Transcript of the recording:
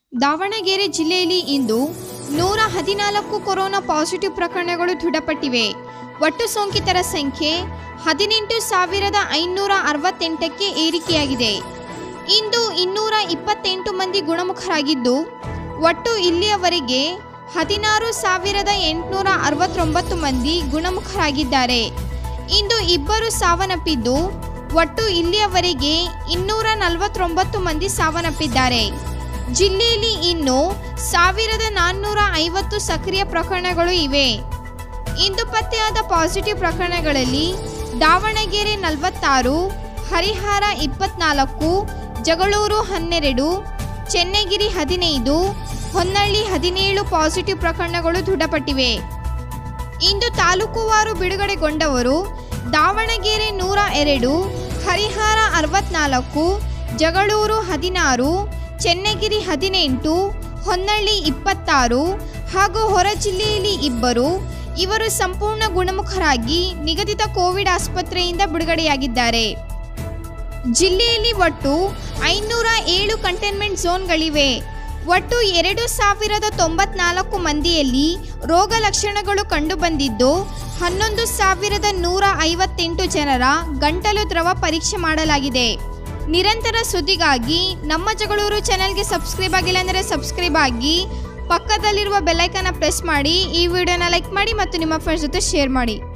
ದಾವಣಗೆರೆ ಜಿಲ್ಲೆಯಲ್ಲಿ ಇಂದು ನೂರ ಹದಿನಾಲ್ಕು ಕೊರೋನಾ ಪಾಸಿಟಿವ್ ಪ್ರಕರಣಗಳು ದೃಢಪಟ್ಟಿವೆ ಒಟ್ಟು ಸೋಂಕಿತರ ಸಂಖ್ಯೆ ಹದಿನೆಂಟು ಸಾವಿರದ ಐನೂರ ಅರವತ್ತೆಂಟಕ್ಕೆ ಏರಿಕೆಯಾಗಿದೆ ಇಂದು ಇನ್ನೂರ ಇಪ್ಪತ್ತೆಂಟು ಮಂದಿ ಗುಣಮುಖರಾಗಿದ್ದು ಒಟ್ಟು ಇಲ್ಲಿಯವರೆಗೆ ಹದಿನಾರು ಸಾವಿರದ ಎಂಟುನೂರ ಅರವತ್ತೊಂಬತ್ತು ಮಂದಿ ಗುಣಮುಖರಾಗಿದ್ದಾರೆ ಇಂದು ಇಬ್ಬರು ಸಾವನ್ನಪ್ಪಿದ್ದು ಒಟ್ಟು ಇಲ್ಲಿಯವರೆಗೆ ಇನ್ನೂರ ನಲವತ್ತೊಂಬತ್ತು ಮಂದಿ ಸಾವನ್ನಪ್ಪಿದ್ದಾರೆ ಜಿಲ್ಲೆಯಲ್ಲಿ ಇನ್ನು ಸಾವಿರದ ನಾನ್ನೂರ ಐವತ್ತು ಸಕ್ರಿಯ ಪ್ರಕರಣಗಳು ಇವೆ ಇಂದು ಪತ್ತೆಯಾದ ಪಾಸಿಟಿವ್ ಪ್ರಕರಣಗಳಲ್ಲಿ ದಾವಣಗೆರೆ ನಲವತ್ತಾರು ಹರಿಹರ ಇಪ್ಪತ್ನಾಲ್ಕು ಜಗಳೂರು ಹನ್ನೆರಡು ಚೆನ್ನಗಿರಿ ಹದಿನೈದು ಹೊನ್ನಳ್ಳಿ ಹದಿನೇಳು ಪಾಸಿಟಿವ್ ಪ್ರಕರಣಗಳು ದೃಢಪಟ್ಟಿವೆ ಇಂದು ತಾಲೂಕುವಾರು ಬಿಡುಗಡೆಗೊಂಡವರು ದಾವಣಗೆರೆ ನೂರ ಎರಡು ಹರಿಹರ ಅರವತ್ನಾಲ್ಕು ಜಗಳೂರು ಹದಿನಾರು ಚೆನ್ನಗಿರಿ ಹದಿನೆಂಟು ಹೊನ್ನಳ್ಳಿ ಇಪ್ಪತ್ತಾರು ಹಾಗೂ ಹೊರ ಜಿಲ್ಲೆಯಲ್ಲಿ ಇಬ್ಬರು ಇವರು ಸಂಪೂರ್ಣ ಗುಣಮುಖರಾಗಿ ನಿಗದಿತ ಕೋವಿಡ್ ಆಸ್ಪತ್ರೆಯಿಂದ ಬಿಡುಗಡೆಯಾಗಿದ್ದಾರೆ ಜಿಲ್ಲೆಯಲ್ಲಿ ಒಟ್ಟು ಐನೂರ ಏಳು ಕಂಟೈನ್ಮೆಂಟ್ ಝೋನ್ಗಳಿವೆ ಒಟ್ಟು ಎರಡು ಸಾವಿರದ ತೊಂಬತ್ನಾಲ್ಕು ಮಂದಿಯಲ್ಲಿ ರೋಗ ಲಕ್ಷಣಗಳು ಕಂಡುಬಂದಿದ್ದು ಹನ್ನೊಂದು ಸಾವಿರದ ನೂರ ಐವತ್ತೆಂಟು ಜನರ ಗಂಟಲು ದ್ರವ ಪರೀಕ್ಷೆ ಮಾಡಲಾಗಿದೆ ನಿರಂತರ ಸುದ್ದಿಗಾಗಿ ನಮ್ಮ ಜಗಳೂರು ಚಾನೆಲ್ಗೆ ಸಬ್ಸ್ಕ್ರೈಬ್ ಆಗಿಲ್ಲ ಅಂದರೆ ಸಬ್ಸ್ಕ್ರೈಬ್ ಆಗಿ ಪಕ್ಕದಲ್ಲಿರುವ ಬೆಲ್ಲೈಕನ್ನ ಪ್ರೆಸ್ ಮಾಡಿ ಈ ವಿಡಿಯೋನ ಲೈಕ್ ಮಾಡಿ ಮತ್ತು ನಿಮ್ಮ ಫ್ರೆಂಡ್ಸ್ ಜೊತೆ ಶೇರ್ ಮಾಡಿ